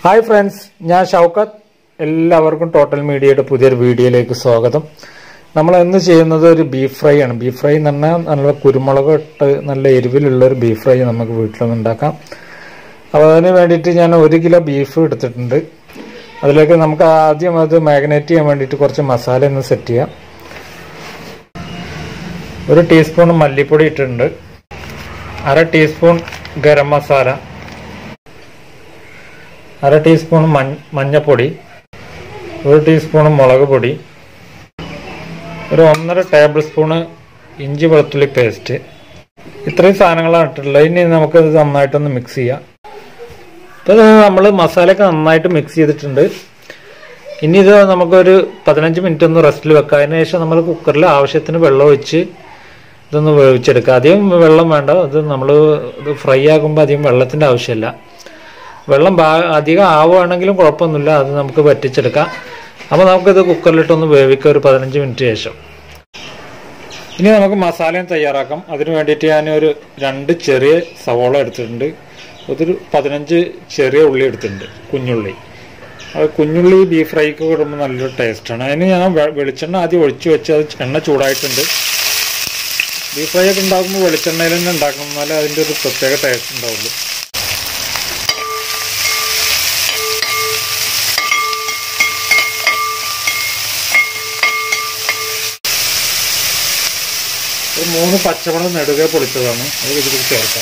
hi friends ഞാൻ ഷൗക്കത്ത് എല്ലാവർക്കും total മീഡിയയുടെ പുതിയൊരു വീഡിയോയിലേക്ക് സ്വാഗതം നമ്മൾ ഇന്ന് ചെയ്യുന്നത് ഒരു ബീഫ് ഫ്രൈ ആണ് ബീഫ് ഫ്രൈ എന്ന് പറഞ്ഞാൽ നല്ല കുരുമുളക് ഇട്ട് നല്ല എരിവിലുള്ള ഒരു ബീഫ് ഫ്രൈ നമുക്ക് വീട്ടിലൊന്ന് ഉണ്ടാക്കാം അപ്പോൾ അതിന് വേണ്ടിയിട്ട് ഞാൻ ഒരു കിലോ ബീഫ് എടുത്തിട്ടുണ്ട് അതിലേക്ക് നമുക്ക് ആദ്യം അത് മാഗ്നേറ്റ് ചെയ്യാൻ വേണ്ടിയിട്ട് കുറച്ച് മസാല ഒന്ന് സെറ്റ് ചെയ്യാം ഒരു ടീസ്പൂൺ മല്ലിപ്പൊടി ഇട്ടിട്ടുണ്ട് അര ടീസ്പൂൺ ഗരം മസാല അര ടീസ്പൂൺ മഞ്ഞ മഞ്ഞപ്പൊടി ഒരു ടീസ്പൂൺ മുളക് പൊടി ഒരു ഒന്നര ടേബിൾ സ്പൂണ് ഇഞ്ചി വെളുത്തുള്ളി പേസ്റ്റ് ഇത്രയും സാധനങ്ങളാണ് ഇട്ടിട്ടുള്ളത് ഇനി നമുക്കത് നന്നായിട്ടൊന്ന് മിക്സ് ചെയ്യാം ഇപ്പോൾ നമ്മൾ മസാലയൊക്കെ നന്നായിട്ട് മിക്സ് ചെയ്തിട്ടുണ്ട് ഇനി ഇത് നമുക്കൊരു പതിനഞ്ച് മിനിറ്റ് ഒന്ന് റെസ്റ്റിൽ വെക്കാം അതിന് ശേഷം നമ്മൾ കുക്കറിൽ ആവശ്യത്തിന് വെള്ളം ഒഴിച്ച് ഇതൊന്ന് വേവിച്ചെടുക്കുക അധികം വെള്ളം വേണ്ട അത് നമ്മൾ ഇത് ഫ്രൈ ആകുമ്പോൾ അധികം വെള്ളത്തിൻ്റെ ആവശ്യമില്ല വെള്ളം അധികം ആവുകയാണെങ്കിലും കുഴപ്പമൊന്നുമില്ല അത് നമുക്ക് വറ്റിച്ചെടുക്കാം അപ്പോൾ നമുക്കിത് കുക്കറിലിട്ടൊന്ന് വേവിക്കാം ഒരു പതിനഞ്ച് മിനിറ്റ് ശേഷം ഇനി നമുക്ക് മസാലയും തയ്യാറാക്കാം അതിന് വേണ്ടിയിട്ട് ഞാൻ ഒരു രണ്ട് ചെറിയ സവോള എടുത്തിട്ടുണ്ട് അതൊരു പതിനഞ്ച് ചെറിയ ഉള്ളി എടുത്തിട്ടുണ്ട് കുഞ്ഞുള്ളി അത് കുഞ്ഞുള്ളി ബീഫ് ഫ്രൈക്ക് ഇടുമ്പോൾ നല്ലൊരു ടേസ്റ്റാണ് അതിന് ഞാൻ വെളിച്ചെണ്ണ ആദ്യം ഒഴിച്ച് വെച്ച് അത് എണ്ണ ചൂടായിട്ടുണ്ട് ബീഫ് ഫ്രൈ ഒക്കെ ഉണ്ടാക്കുമ്പോൾ വെളിച്ചെണ്ണയിൽ തന്നെ ഉണ്ടാക്കണം എന്നാലേ അതിൻ്റെ ഒരു പ്രത്യേക ടേസ്റ്റ് ഉണ്ടാവുള്ളൂ ഒരു മൂന്ന് പച്ചമുളക് നെടുകെ പൊളിച്ചതാണ് അത് ഇതിലേക്ക് ചേർക്കാം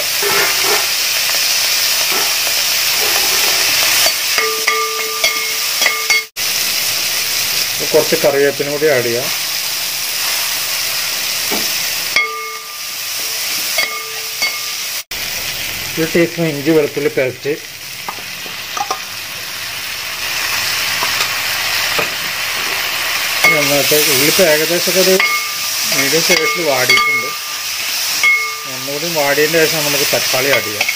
കുറച്ച് കറിവേപ്പിനും കൂടി ആഡ് ചെയ്യാം ഒരു ടീസ്പൂൺ ഇഞ്ചി വെളുത്തുള്ളി പേസ്റ്റ് നന്നായിട്ട് ഉള്ളിപ്പോൾ ഏകദേശമൊക്കെ ഒരു മീഡിയം സൈസിൽ വാടിയിട്ടുണ്ട് ഒന്നുകൂടി വാടിയതിൻ്റെ ശേഷം നമുക്ക് തക്കാളി ആഡ് ചെയ്യാം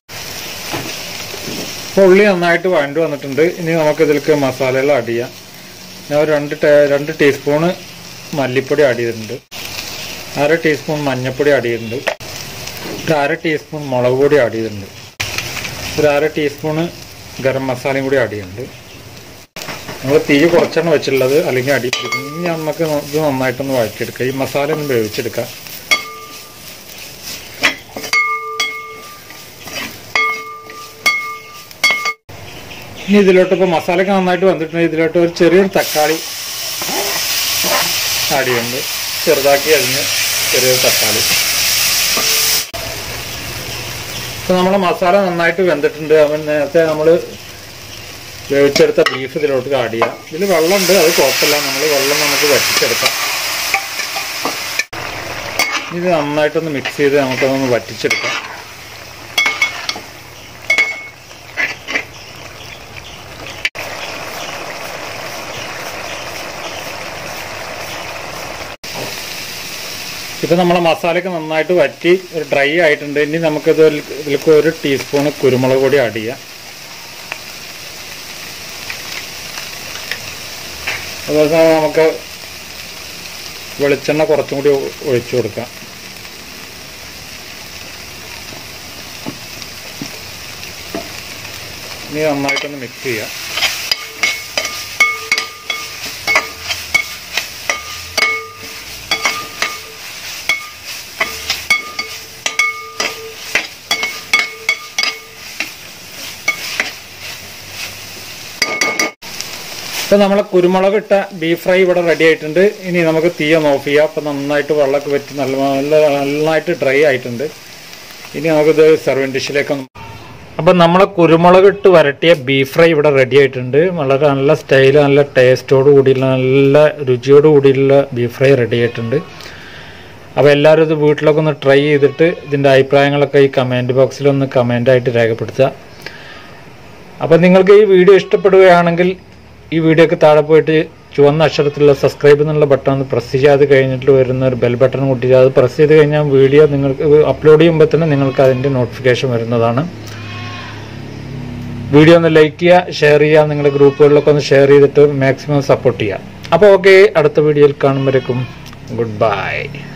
ഇപ്പോൾ ഉള്ളി നന്നായിട്ട് വഴണ്ടു വന്നിട്ടുണ്ട് ഇനി നമുക്ക് ഇതിലേക്ക് മസാലകൾ ആഡ് ചെയ്യാം ഞാൻ ഒരു രണ്ട് രണ്ട് ടീസ്പൂണ് മല്ലിപ്പൊടി ആഡ് ചെയ്തിട്ടുണ്ട് അര ടീസ്പൂൺ മഞ്ഞൾപ്പൊടി ആഡ് ചെയ്തിട്ടുണ്ട് ഒരു അര ടീസ്പൂൺ മുളക് പൊടി ആഡ് ചെയ്തിട്ടുണ്ട് ഒരു അര ടീസ്പൂണ് ഗരം മസാലയും കൂടി ആഡ് ചെയ്യുന്നുണ്ട് നമ്മൾ തീ കുറച്ചാണ് വെച്ചിട്ടുള്ളത് അല്ലെങ്കിൽ അടി പിടിക്കും ഇനി നമുക്ക് ഇത് നന്നായിട്ടൊന്ന് വഴറ്റിയെടുക്കാം ഈ മസാല ഒന്ന് വേവിച്ചെടുക്കാം ഇനി ഇതിലോട്ട് ഇപ്പോൾ മസാലയൊക്കെ നന്നായിട്ട് വന്നിട്ടുണ്ട് ഇതിലോട്ട് ഒരു ചെറിയൊരു തക്കാളി ആഡ് ചെയ്യുന്നുണ്ട് ചെറുതാക്കി അരിഞ്ഞ് ചെറിയൊരു തക്കാളി ഇപ്പം നമ്മളെ മസാല നന്നായിട്ട് വെന്തിട്ടുണ്ട് അവൻ നേരത്തെ നമ്മൾ വേവിച്ചെടുത്ത ബീഫ് ഇതിലോട്ട് ആഡ് ചെയ്യാം ഇതിൽ വെള്ളമുണ്ട് അത് കുഴപ്പമില്ല നമ്മൾ വെള്ളം നമുക്ക് വറ്റിച്ചെടുക്കാം ഇത് നന്നായിട്ടൊന്ന് മിക്സ് ചെയ്ത് നമുക്കതൊന്ന് വറ്റിച്ചെടുക്കാം ഇപ്പം നമ്മളെ മസാലയൊക്കെ നന്നായിട്ട് വറ്റി ഒരു ഡ്രൈ ആയിട്ടുണ്ട് ഇനി നമുക്കിത് ഇതിലേക്ക് ഒരു ടീസ്പൂൺ കുരുമുളക് പൊടി ആഡ് ചെയ്യാം അതുപോലെ നമുക്ക് വെളിച്ചെണ്ണ കുറച്ചും കൂടി ഒഴിച്ചു കൊടുക്കാം ഇനി നന്നായിട്ടൊന്ന് മിക്സ് ചെയ്യാം ഇപ്പം നമ്മളെ കുരുമുളക് ഇട്ട ബീഫ് ഫ്രൈ ഇവിടെ റെഡി ആയിട്ടുണ്ട് ഇനി നമുക്ക് തീ ഒന്ന് ഓഫ് ചെയ്യാം അപ്പം നന്നായിട്ട് വെള്ളമൊക്കെ പറ്റി നല്ല നല്ല നന്നായിട്ട് ഡ്രൈ ആയിട്ടുണ്ട് ഇനി നമുക്കിത് സെർവിങ് ഡിഷിലേക്ക് അപ്പം നമ്മളെ കുരുമുളക് ഇട്ട് വരട്ടിയ ബീഫ് ഫ്രൈ ഇവിടെ റെഡി ആയിട്ടുണ്ട് വളരെ നല്ല സ്റ്റൈൽ നല്ല ടേസ്റ്റോട് കൂടിയുള്ള നല്ല രുചിയോട് കൂടിയുള്ള ബീഫ് ഫ്രൈ റെഡി ആയിട്ടുണ്ട് അപ്പോൾ എല്ലാവരും ഇത് വീട്ടിലൊക്കെ ഒന്ന് ട്രൈ ചെയ്തിട്ട് ഇതിൻ്റെ അഭിപ്രായങ്ങളൊക്കെ ഈ കമൻറ്റ് ബോക്സിൽ ഒന്ന് കമൻ്റായിട്ട് രേഖപ്പെടുത്തുക അപ്പം നിങ്ങൾക്ക് ഈ വീഡിയോ ഇഷ്ടപ്പെടുകയാണെങ്കിൽ ഈ വീഡിയോക്ക് താഴെ പോയിട്ട് ചുവന്ന അക്ഷരത്തിലുള്ള സബ്സ്ക്രൈബ് എന്നുള്ള ബട്ടൺ ഒന്ന് പ്രസ് ചെയ്യാതെ കഴിഞ്ഞിട്ട് വരുന്ന ഒരു ബെൽ ബട്ടൺ കൂട്ടി അത് പ്രസ് ചെയ്ത് കഴിഞ്ഞാൽ വീഡിയോ നിങ്ങൾക്ക് അപ്ലോഡ് ചെയ്യുമ്പോൾ തന്നെ നിങ്ങൾക്ക് അതിൻ്റെ നോട്ടിഫിക്കേഷൻ വരുന്നതാണ് വീഡിയോ ഒന്ന് ലൈക്ക് ചെയ്യുക ഷെയർ ചെയ്യുക നിങ്ങളുടെ ഗ്രൂപ്പുകളിലൊക്കെ ഒന്ന് ഷെയർ ചെയ്തിട്ട് മാക്സിമം സപ്പോർട്ട് ചെയ്യുക അപ്പോൾ ഓക്കെ അടുത്ത വീഡിയോയിൽ കാണുമ്പോഴേക്കും ഗുഡ് ബൈ